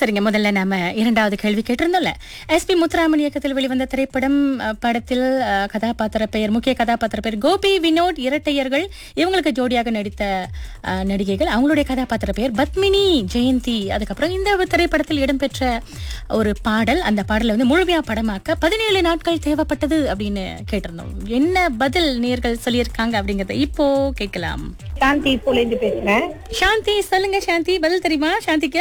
சரிங்க முதல்ல நாம இரண்டாவது கேள்வி கேட்டிருந்தோம்ல எஸ் பி முத்துராமன் இயக்கத்தில் வெளிவந்த திரைப்படம் அஹ், படத்தில் அஹ், கதாபாத்திர பெயர் முக்கிய கதாபாத்திர பெயர் கோபி வினோத் இரட்டையர்கள் இவங்களுக்கு ஜோடியாக நடித்த அஹ், நடிகைகள் அவங்களுடைய கதாபாத்திர பெயர் பத்மினி ஜெயந்தி அதுக்கப்புறம் இந்த திரைப்படத்தில் இடம்பெற்ற ஒரு பாடல் அந்த பாடலை வந்து முழுமையா படமாக்க பதினேழு நாட்கள் தேவைப்பட்டது அப்படின்னு கேட்டிருந்தோம் என்ன பதில் நேர்கள் சொல்லியிருக்காங்க அப்படிங்கறத இப்போ கேட்கலாம் சாந்தி இப்போலேருந்து பேசுறேன் சாந்தி சொல்லுங்க சாந்தி பதில் தெரியுமா சாந்திக்கு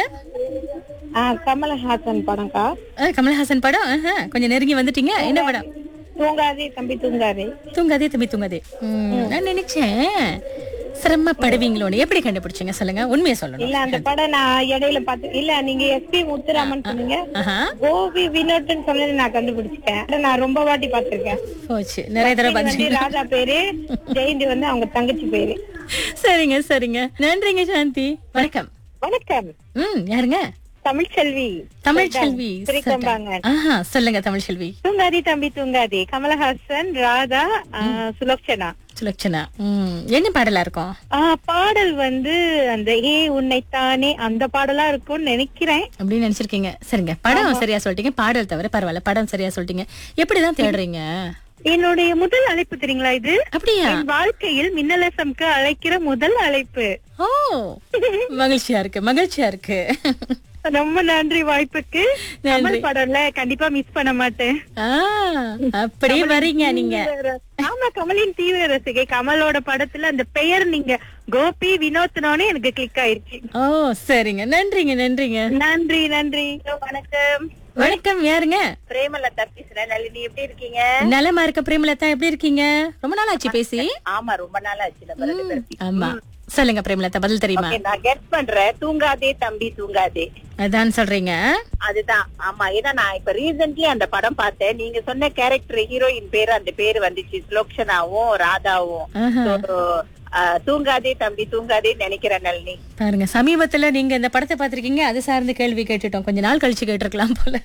ஆ, கமலஹாசன் படம்க்கா அஹ், கமலஹாசன் படம் ஆஹா, கொஞ்சம் நெருங்கி வந்துட்டீங்க என்ன படம் தூங்காதே தம்பி தூங்காதே தூங்காதே தம்பி தூங்காதே ம், நான் நினைச்சேன் சிரமப்படுவீங்களோன்னு எப்படி கண்டுபிடிச்சீங்க சொல்லுங்க உண்மையை சொல்லணும் இல்ல அந்த படம் நான் இடையில பாத்து இல்ல நீங்க எஸ்பி முத்துராமன் சொன்னீங்க ஆஹா கோபி வினோட்னு சொன்னது நான் கண்டுபிடிச்சிட்டேன் அதை நான் ரொம்ப வாட்டி பாத்திருக்கேன் போச்சு நிறைய தடவை வந்து பாத்தீங்க ராஜா பேரு ஜெயந்தி வந்து அவங்க தங்கச்சி பேரு சரிங்க சரிங்க நன்றிங்க சாந்தி வணக்கம் வணக்கம் ம் யாருங்க தமிழ்ச்செல்வி தமிழ்ச்செல்வி திரைக்கம்பாங்க ஆஹா சொல்லுங்க தமிழ்செல்வி தூங்காதே தம்பி தூங்காதே கமலஹாசன் ராதா ஆ, சுலக்ஷனா சுலட்சணா ம் என்ன பாடலா இருக்கும் ஆ, பாடல் வந்து அந்த ஏ உன்னைத்தானே அந்த பாடலா இருக்கும்னு நினைக்கிறேன் அப்படின்னு நினைச்சிருக்கீங்க சரிங்க படம் சரியா சொல்லிட்டீங்க பாடல் தவிர பரவாயில்ல படம் சரியா சொல்லிட்டீங்க எப்படிதான் தேடுறீங்க என்னுடைய முதல் அழைப்பு தெரியுங்களா இது அப்படியா என் வாழ்க்கையில் மின்னலசம்க்கு அழைக்கிற முதல் அழைப்பு ஓ மகிழ்ச்சியா இருக்கு மகிழ்ச்சியா இருக்கு ரொம்ப நன்றி வாய்ப்புக்கு நன்றி. கமல் படம்ல கண்டிப்பா மிஸ் பண்ண மாட்டேன் ஆ, அப்படியே வரீங்க நீங்க ஆமா கமலின் தீவிர ரசிகை கமலோட படத்துல அந்த பெயர் நீங்க கோபி வினோத்னோனே எனக்கு கிளிக் ஆயிருச்சு ஓ சரிங்க நன்றிங்க நன்றிங்க நன்றி நன்றி வணக்கம் வணக்கம் யாருங்க பிரேமலதா பேசுறேன் நளினி எப்படி இருக்கீங்க நலமா இருக்க பிரேமலதா எப்படி இருக்கீங்க ரொம்ப நாள் ஆச்சு பேசி ஆமா ரொம்ப நாள் ஆச்சு நம்ம ரெண்டு பேரும் ஆமா சொல்லுங்க பிரேமலதா பதில் தெரியுமா Okay, நான் கெட் பண்றேன் தூங்காதே தம்பி தூங்காதே அதான் சொல்றீங்க அதுதான் ஆமா ஏன்னா நான் இப்ப ரீசென்ட்லி அந்த படம் பார்த்தேன் நீங்க சொன்ன கேரக்டர் ஹீரோயின் பேரு அந்த பேரு வந்துச்சு சுலோக்ஷனாவும் ராதாவும் ஆஹா. So, ஆஹ், தூங்காதே தம்பி தூங்காதே நினைக்கிறேன் நளினி பாருங்க சமீபத்துல நீங்க இந்த படத்தை பார்த்திருக்கீங்க அது சார்ந்து கேள்வி கேட்டுட்டோம் கொஞ்ச நாள் கழிச்சு கேட்டிருக்கலாம் போல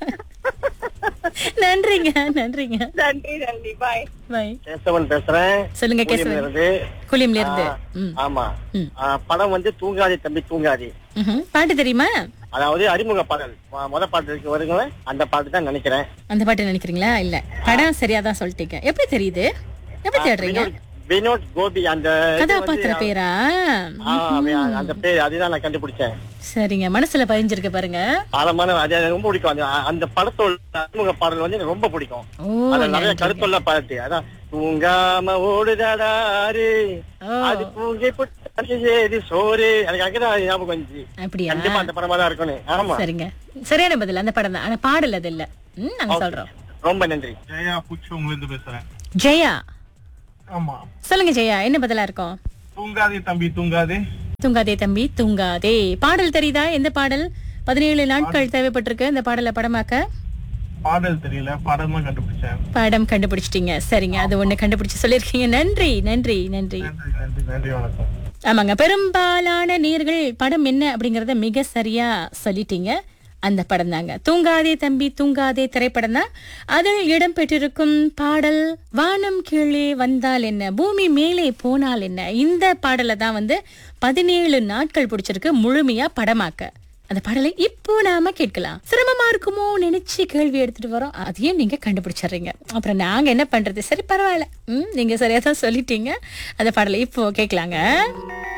நன்றிங்க நன்றிங்க நன்றி நன்றி பாய் பை கேசவன் பேசுறேன் சொல்லுங்க ஊழியர்ல கேசவன் இருந்து. குளிம்ல இருந்து ம். ஆமா ம். ஆ, படம் வந்து தூங்காதே தம்பி தூங்காதே ம்ஹும். பாட்டு தெரியுமா அதாவது அறிமுக பாடல் மொ- முத பாட்டு இருக்கு வருங்களே அந்த பாட்டு தான் நினைக்கிறேன் அந்த பாட்டு நினைக்கிறீங்களா இல்ல படம் சரியா தான் சொல்லிட்டீங்க எப்படி தெரியுது எப்படி தேடுறீங்க வினோத்- வினோத் கோபி அந்த இது வந்து, கதாபாத்திர பேரா ஆ, அவன் அந்த பேர் அதுதான் நான் கண்டுபிடிச்சேன் சரிங்க மனசுல பதிஞ்சிருக்கு பாருங்க ஆழமான அது எனக்கு ரொம்ப பிடிக்கும் அந்த அந்த படத்தோட அறிமுக பாடல் வந்து எனக்கு ரொம்ப பிடிக்கும் ஓ அது நிறைய கருத்துள்ள பாட்டு அதான் தூங்காம ஓடுதடாரு ஓ. அது தூங்கி புட்டு ஏது சோறு எனக்கு அங்கதான் ஞாபகம் வந்துச்சு அப்படியா கண்டிப்பா அந்த படமா தான் இருக்கணும் ஆமா சரிங்க சரியான பதில் அந்த படம் தான் ஆனா பாடல் அது இல்ல ம் நாங்க சொல்றோம் ரொம்ப நன்றி ஜெயா பூச்சவங்கல இருந்து பேசுறேன் ஜெயா ஆமா சொல்லுங்க ஜெயா என்ன பதிலா இருக்கும் தூங்காதே தம்பி தூங்காதே தூங்காதே தம்பி தூங்காதே பாடல் தெரியுதா எந்த பாடல் பதினேழு நாட்கள் தேவைப்பட்டிருக்கு இந்த பாடலை படமாக்க பாடல் தெரியல படம் தான் கண்டுபிடிச்சேன் படம் கண்டுபிடிச்சிட்டீங்க சரிங்க அது ஒண்ணு கண்டுபிடிச்சு சொல்லியிருக்கீங்க நன்றி நன்றி நன்றி நன்றி நன்றி நன்றி வணக்கம் ஆமாங்க பெரும்பாலான நேர்கள் படம் என்ன அப்படிங்கறத மிக சரியா சொல்லிட்டீங்க அந்த படம் தாங்க தூங்காதே தம்பி தூங்காதே திரைப்படம் தான் அதில் இடம்பெற்றிருக்கும் பாடல் வானம் கீழே வந்தால் என்ன பூமி மேலே போனால் என்ன இந்த பாடலை தான் வந்து பதினேழு நாட்கள் பிடிச்சிருக்கு முழுமையா படமாக்க அந்த பாடலை இப்போ நாம கேட்கலாம் சிரமமா இருக்குமோ நினைச்சு கேள்வி எடுத்துட்டு வரோம் அதையும் நீங்க கண்டுபிடிச்சிடுறீங்க அப்புறம் நாங்க என்ன பண்றது சரி பரவாயில்ல ம் நீங்க சரியா தான் சொல்லிட்டீங்க அந்த பாடலை இப்போ கேட்கலாங்க